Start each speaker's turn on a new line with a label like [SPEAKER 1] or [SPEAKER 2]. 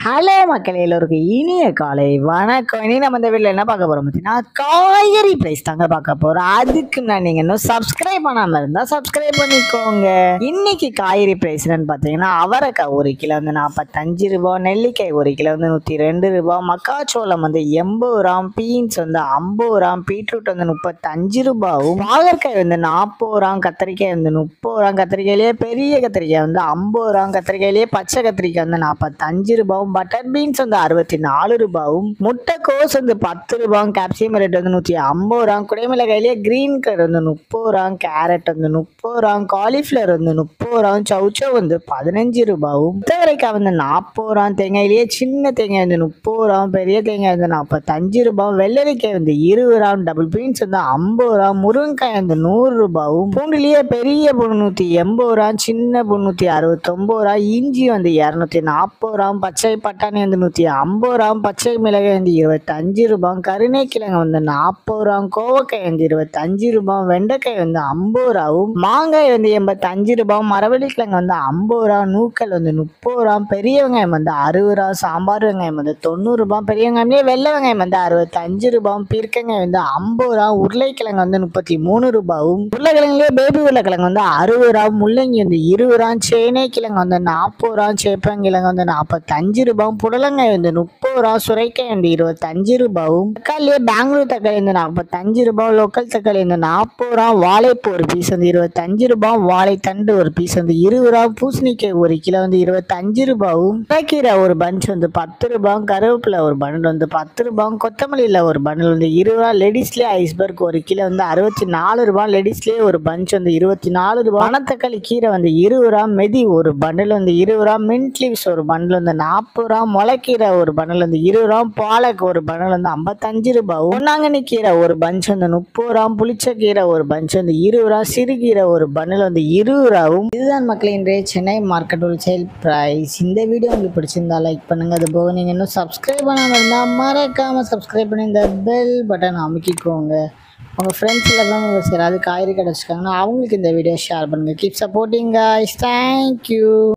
[SPEAKER 1] hello மக்கள் எல்லோருக்கும் இனிய காலை வணக்கம் இனி நம்ம இந்த வீட்டில் என்ன பார்க்க போகிறோம் பார்த்தீங்கன்னா காய்கறி ப்ரைஸ் தாங்க பார்க்க போகிறோம் அதுக்கு நான் நீங்கள் இன்னும் சப்ஸ்கிரைப் பண்ணாமல் இருந்தால் சப்ஸ்கிரைப் பண்ணிக்கோங்க இன்னைக்கு காய்கறி ப்ரைஸ் என்னன்னு பார்த்தீங்கன்னா அவரைக்காய் ஒரு கிலோ வந்து நாற்பத்தஞ்சு ரூபா நெல்லிக்காய் ஒரு கிலோ வந்து நூற்றி ரெண்டு ரூபா மக்காச்சோளம் வந்து எண்பது ரூபாம் பீன்ஸ் வந்து ஐம்பது ரூபாம் பீட்ரூட் வந்து முப்பத்தஞ்சு ரூபாவும் பாகற்காய் வந்து நாற்பது ரூபாம் கத்திரிக்காய் வந்து முப்பது ரூபாம் கத்திரிக்காயிலேயே பெரிய கத்திரிக்காய் வந்து ஐம்பது ரூபாம் கத்திரிக்காயிலேயே பச்சை கத்திரிக்காய் வந்து நாற்பத்தஞ்சு ரூபாவும் பட்டர் பீன்ஸ் வந்து அறுபத்தி நாலு ரூபாவும் முட்டைக்கோஸ் வந்து பத்து ரூபாயும் கேப்சியம் ரேட் வந்து நூற்றி ஐம்பது ரூபாய் குடைமிளகாயிலேயே கிரீன் கலர் வந்து முப்பது ரூபாய் கேரட் வந்து முப்பது ரூபாய் காலிஃப்ளவர் வந்து முப்பது ரூபாய் சவுச்சோ வந்து பதினஞ்சு ரூபாவும் முத்தவரைக்காய் வந்து நாற்பது ரூபாய் தேங்காயிலேயே சின்ன தேங்காய் வந்து முப்பது ரூபாய் பெரிய தேங்காய் வந்து நாற்பத்தஞ்சு ரூபாய் வெள்ளரிக்காய் வந்து இருபது ரூபாய் டபுள் பீன்ஸ் வந்து ஐம்பது ரூபாய் முருங்கைக்காய் வந்து நூறு ரூபாயும் பூண்டுலேயே பெரிய பூண்டு நூற்றி எண்பது ரூபாய் சின்ன பூண்டு நூற்றி அறுபத்தொம்பது ரூபாய் இஞ்சி வந்து இரநூத்தி நாற்பது ரூபாய் பச்சை பட்டாணி வந்து நூற்றி ஐம்பது ரூபாய் பச்சை மிளகாய் வந்து இருபத்தஞ்சு ரூபாய் கருணைக்கிழங்கு வந்து நாற்பது ரூபாய் கோவக்காய் வந்து இருபத்தஞ்சு ரூபாய் வெண்டைக்காய் வந்து ஐம்பது ரூபாவும் மாங்காய் வந்து எண்பத்தஞ்சு ரூபாய் மரவள்ளிக்கிழங்கு வந்து ஐம்பது ரூபா நூக்கல் வந்து முப்பது ரூபாய் பெரிய வெங்காயம் வந்து அறுபது ரூபா சாம்பார் வெங்காயம் வந்து தொண்ணூறு ரூபாய் பெரிய வெங்காயம்லேயே வெள்ளை வெங்காயம் வந்து அறுபத்தஞ்சு ரூபாய் பீர்க்கங்காய் வந்து ஐம்பது ரூபா உருளைக்கிழங்கு வந்து முப்பத்தி மூணு ரூபாயும் உருளைக்கிழங்குலேயே பேபி உருளைக்கிழங்கு வந்து அறுபது ரூபா முள்ளங்கி வந்து இருபது ரூபா சேனை கிழங்கு வந்து நாற்பது ரூபா சேப்பங்கிழங்கு வந்து நாற்பத்தஞ்சு ரூபாயும் புடலங்காய் வந்து முப்பது ரூபா சுரைக்காய் வந்து இருபத்தஞ்சு ரூபாயும் தக்காளியே பெங்களூர் தக்காளி வந்து நாற்பத்தஞ்சு ரூபாய் லோக்கல் தக்காளி வந்து நாற்பது ரூபா வாழைப்பூ ஒரு பீஸ் வந்து இருபத்தஞ்சு ரூபாய் வாழைத்தண்டு ஒரு பீஸ் வந்து இருபது ரூபா பூசணிக்காய் ஒரு கிலோ வந்து இருபத்தஞ்சு ரூபாயும் கீரை ஒரு பஞ்ச் வந்து பத்து ரூபாயும் கருவேப்பிலை ஒரு பண்டில் வந்து பத்து ரூபாயும் கொத்தமல்லியில் ஒரு பண்டில் வந்து இருபது ரூபா லேடிஸ்லேயே ஐஸ்பர்க் ஒரு கிலோ வந்து அறுபத்தி நாலு ரூபாய் லேடிஸ்லேயே ஒரு பஞ்ச் வந்து இருபத்தி நாலு ரூபாய் மணத்தக்காளி கீரை வந்து இருபது ரூபா மெதி ஒரு பண்டில் வந்து இருபது ரூபா மின்ட் லீவ்ஸ் ஒரு பண்டில் வந்து நாற்பது ரூபா முளைக்கீரை ஒரு பண்டில் வந்து இருபது ரூபா பாலக் ஒரு பண்டில் வந்து ஐம்பத்தஞ்சு ரூபாய் பொன்னாங்கண்ணி கீரை ஒரு பஞ்ச் வந்து முப்பது ரூபா புளிச்சக்கீரை ஒரு பஞ்ச் வந்து இருபது ரூபா சிறுகீரை ஒரு பண்டில் வந்து இருபது ரூபாவும் இதுதான் மக்கள் இன்றைய சென்னை மார்க்கெட் ஹோல்சேல் ப்ரைஸ் இந்த வீடியோ உங்களுக்கு பிடிச்சிருந்தா லைக் பண்ணுங்க அது போக நீங்கள் இன்னும் சப்ஸ்கிரைப் பண்ணாமல் இருந்தால் மறக்காமல் சப்ஸ்கிரைப் பண்ணி இந்த பெல் பட்டன் அமுக்கிக்கோங்க உங்கள் ஃப்ரெண்ட்ஸ் எல்லாம் யாராவது காய்கறி கடை வச்சுருக்காங்கன்னா அவங்களுக்கு இந்த வீடியோ ஷேர் பண்ணுங்கள் கீப் சப்போர்ட்டிங் guys தேங்க்யூ